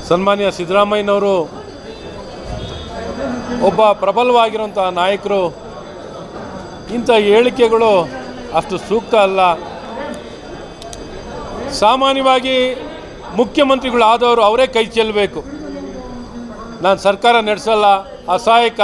ಸನ್ಮಾನ್ಯ ಸಿದ್ದರಾಮಯ್ಯನವರು ಒಬ್ಬ ಪ್ರಬಲವಾಗಿರುವಂಥ ನಾಯಕರು ಇಂಥ ಹೇಳಿಕೆಗಳು ಅಷ್ಟು ಸೂಕ್ತ ಅಲ್ಲ ಸಾಮಾನ್ಯವಾಗಿ ಮುಖ್ಯಮಂತ್ರಿಗಳು ಆದವರು ಅವರೇ ಕೈ ಚೆಲ್ಲಬೇಕು ನಾನು ಸರ್ಕಾರ ನಡೆಸಲ್ಲ ಅಸಹಾಯಕ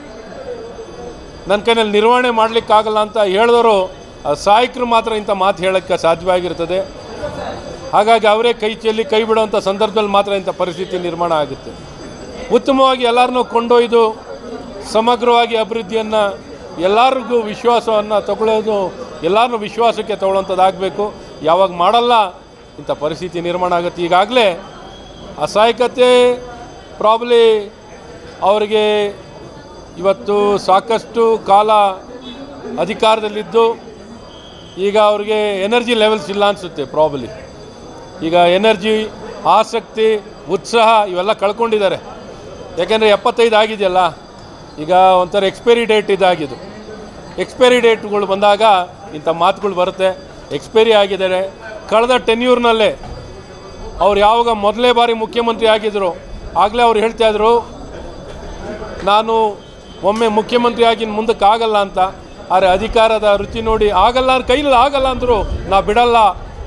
ನನ್ನ ಕೈನಲ್ಲಿ ನಿರ್ವಹಣೆ ಮಾಡಲಿಕ್ಕಾಗಲ್ಲ ಅಂತ ಹೇಳಿದವರು ಅಸಹಾಯಕರು ಮಾತ್ರ ಇಂಥ ಮಾತು ಹೇಳೋಕ್ಕೆ ಸಾಧ್ಯವಾಗಿರ್ತದೆ ಹಾಗಾಗಿ ಅವರೇ ಕೈ ಚೆಲ್ಲಿ ಕೈ ಬಿಡುವಂಥ ಸಂದರ್ಭದಲ್ಲಿ ಮಾತ್ರ ಇಂಥ ಪರಿಸ್ಥಿತಿ ನಿರ್ಮಾಣ ಆಗುತ್ತೆ ಉತ್ತಮವಾಗಿ ಎಲ್ಲರನ್ನೂ ಕೊಂಡೊಯ್ದು ಸಮಗ್ರವಾಗಿ ಅಭಿವೃದ್ಧಿಯನ್ನು ಎಲ್ಲರಿಗೂ ವಿಶ್ವಾಸವನ್ನು ತಗೊಳ್ಳೋದು ಎಲ್ಲರನ್ನೂ ವಿಶ್ವಾಸಕ್ಕೆ ತಗೊಳ್ಳೋಂಥದ್ದಾಗಬೇಕು ಯಾವಾಗ ಮಾಡಲ್ಲ ಇಂಥ ಪರಿಸ್ಥಿತಿ ನಿರ್ಮಾಣ ಆಗುತ್ತೆ ಈಗಾಗಲೇ ಅಸಹಾಯಕತೆ ಪ್ರಾಬ್ಲಿ ಅವರಿಗೆ ಇವತ್ತು ಸಾಕಷ್ಟು ಕಾಲ ಅಧಿಕಾರದಲ್ಲಿದ್ದು ಈಗ ಅವ್ರಿಗೆ ಎನರ್ಜಿ ಲೆವೆಲ್ಸ್ ಇಲ್ಲ ಅನಿಸುತ್ತೆ ಪ್ರಾಬ್ಲಿ ಈಗ ಎನರ್ಜಿ ಆಸಕ್ತಿ ಉತ್ಸಾಹ ಇವೆಲ್ಲ ಕಳ್ಕೊಂಡಿದ್ದಾರೆ ಯಾಕೆಂದರೆ ಎಪ್ಪತ್ತೈದು ಆಗಿದೆಯಲ್ಲ ಈಗ ಒಂಥರ ಎಕ್ಸ್ಪೈರಿ ಡೇಟ್ ಇದಾಗಿದ್ದು ಎಕ್ಸ್ಪೈರಿ ಡೇಟ್ಗಳು ಬಂದಾಗ ಇಂಥ ಮಾತುಗಳು ಬರುತ್ತೆ ಎಕ್ಸ್ಪೈರಿ ಆಗಿದ್ದಾರೆ ಕಳೆದ ಟೆನ್ಯೂರ್ನಲ್ಲೇ ಅವ್ರು ಯಾವಾಗ ಮೊದಲೇ ಬಾರಿ ಮುಖ್ಯಮಂತ್ರಿ ಆಗಿದ್ದರು ಆಗಲೇ ಅವ್ರು ಹೇಳ್ತಾ ಇದ್ರು ನಾನು ಒಮ್ಮೆ ಮುಖ್ಯಮಂತ್ರಿ ಆಗಿ ಮುಂದಕ್ಕೆ ಆಗಲ್ಲ ಅಂತ ಆದರೆ ಅಧಿಕಾರದ ರುಚಿ ನೋಡಿ ಆಗಲ್ಲ ಕೈಲಿ ಆಗಲ್ಲ ಅಂದರು ನಾ ಬಿಡಲ್ಲ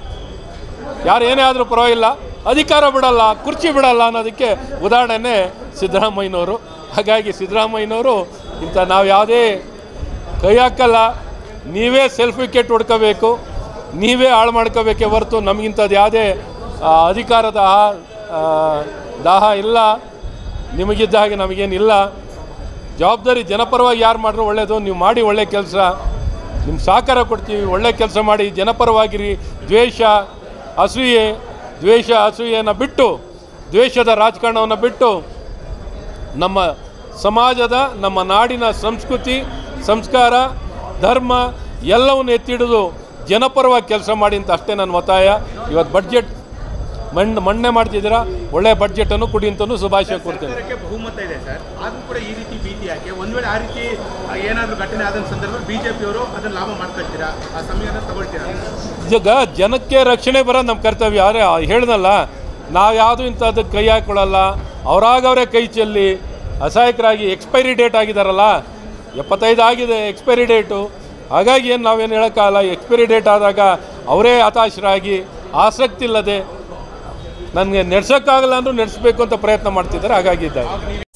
ಯಾರು ಏನೇ ಆದರೂ ಪರವಾಗಿಲ್ಲ ಅಧಿಕಾರ ಬಿಡಲ್ಲ ಕುರ್ಚಿ ಬಿಡಲ್ಲ ಅನ್ನೋದಕ್ಕೆ ಉದಾಹರಣೆ ಸಿದ್ದರಾಮಯ್ಯನವರು ಹಾಗಾಗಿ ಸಿದ್ದರಾಮಯ್ಯನವರು ಇಂಥ ನಾವು ಯಾವುದೇ ಕೈ ಹಾಕಲ್ಲ ನೀವೇ ಸೆಲ್ಫ್ ವಿಕೆಟ್ ಹೊಡ್ಕೋಬೇಕು ನೀವೇ ಹಾಳು ಮಾಡ್ಕೋಬೇಕೇ ಹೊರತು ನಮಗಿಂಥದ್ದು ಯಾವುದೇ ಆ, ಅಧಿಕಾರದ ಆ, ದಾಹ ಇಲ್ಲ ನಿಮಗಿದ್ದ ಹಾಗೆ ನಮಗೇನಿಲ್ಲ ಜವಾಬ್ದಾರಿ ಜನಪರವಾಗಿ ಯಾರು ಮಾಡಿದ್ರು ಒಳ್ಳೆಯದು ನೀವು ಮಾಡಿ ಒಳ್ಳೆ ಕೆಲಸ ನಿಮ್ಮ ಸಹಕಾರ ಕೊಡ್ತೀವಿ ಒಳ್ಳೆ ಕೆಲಸ ಮಾಡಿ ಜನಪರವಾಗಿರಿ ದ್ವೇಷ ಅಸೂಯೆ ದ್ವೇಷ ಅಸೂಯೆಯನ್ನು ಬಿಟ್ಟು ದ್ವೇಷದ ರಾಜಕಾರಣವನ್ನು ಬಿಟ್ಟು ನಮ್ಮ ಸಮಾಜದ ನಮ್ಮ ನಾಡಿನ ಸಂಸ್ಕೃತಿ ಸಂಸ್ಕಾರ ಧರ್ಮ ಎಲ್ಲವನ್ನು ಎತ್ತಿಡಿದು ಜನಪರವಾಗಿ ಕೆಲಸ ಮಾಡಿ ಅಂತ ಅಷ್ಟೇ ನನ್ನ ಒತ್ತಾಯ ಇವತ್ತು ಬಡ್ಜೆಟ್ ಮಣ್ಣು ಮಣ್ಣೆ ಮಾಡ್ತಿದ್ದೀರಾ ಒಳ್ಳೆಯ ಬಡ್ಜೆಟನ್ನು ಕೊಡಿ ಅಂತಲೂ ಶುಭಾಶಯ ಕೊಡ್ತೇನೆ ಸರ್ಕಾರಕ್ಕೆ ಬಹುಮತ ಇದೆ ಸರ್ ಆದ್ರೂ ಕೂಡ ಈ ರೀತಿ ಭೀತಿ ಯಾಕೆ ಒಂದ್ ವೇಳೆ ಆ ರೀತಿ ಆ, ಏನಾದ್ರೂ ಘಟನೆ ಆದ ಸಂದರ್ಭದಲ್ಲಿ ಬಿಜೆಪಿಯವರು ಅದನ್ನ ಲಾಭ ಮಾಡ್ಕೊಳ್ತೀರಾ ಆ ಸಮಯನ ತಗೊಳ್ತೀರಾ ಈಗ ಜನಕ್ಕೆ ರಕ್ಷಣೆ ಬರೋದು ನಮ್ಮ ಕರ್ತವ್ಯ ಆದರೆ ಹೇಳ್ದಲ್ಲ ನಾವು ಯಾವುದು ಇಂಥದ್ದಕ್ಕೆ ಕೈ ಹಾಕೊಳ್ಳಲ್ಲ ಅವರಾಗವರೇ ಕೈ ಚೆಲ್ಲಿ ಅಸಹಾಯಕರಾಗಿ ಎಕ್ಸ್ಪೈರಿ ಡೇಟ್ ಆಗಿದಾರಲ್ಲ ಎಪ್ಪತ್ತೈದು ಆಗಿದೆ ಎಕ್ಸ್ಪೈರಿ ಡೇಟು ಹಾಗಾಗಿ ಏನು ನಾವೇನು ಹೇಳೋಕ್ಕಾಗಲ್ಲ ಎಕ್ಸ್ಪೈರಿ ಡೇಟ್ ಆದಾಗ ಅವರೇ ಹತಾಶರಾಗಿ ಆಸಕ್ತಿ ಇಲ್ಲದೆ ನನಗೆ ನಡೆಸೋಕ್ಕಾಗಲ್ಲ ಅಂದರೂ ನಡೆಸಬೇಕು ಅಂತ ಪ್ರಯತ್ನ ಮಾಡ್ತಿದ್ದಾರೆ ಹಾಗಾಗಿ ಇದ್ದಾರೆ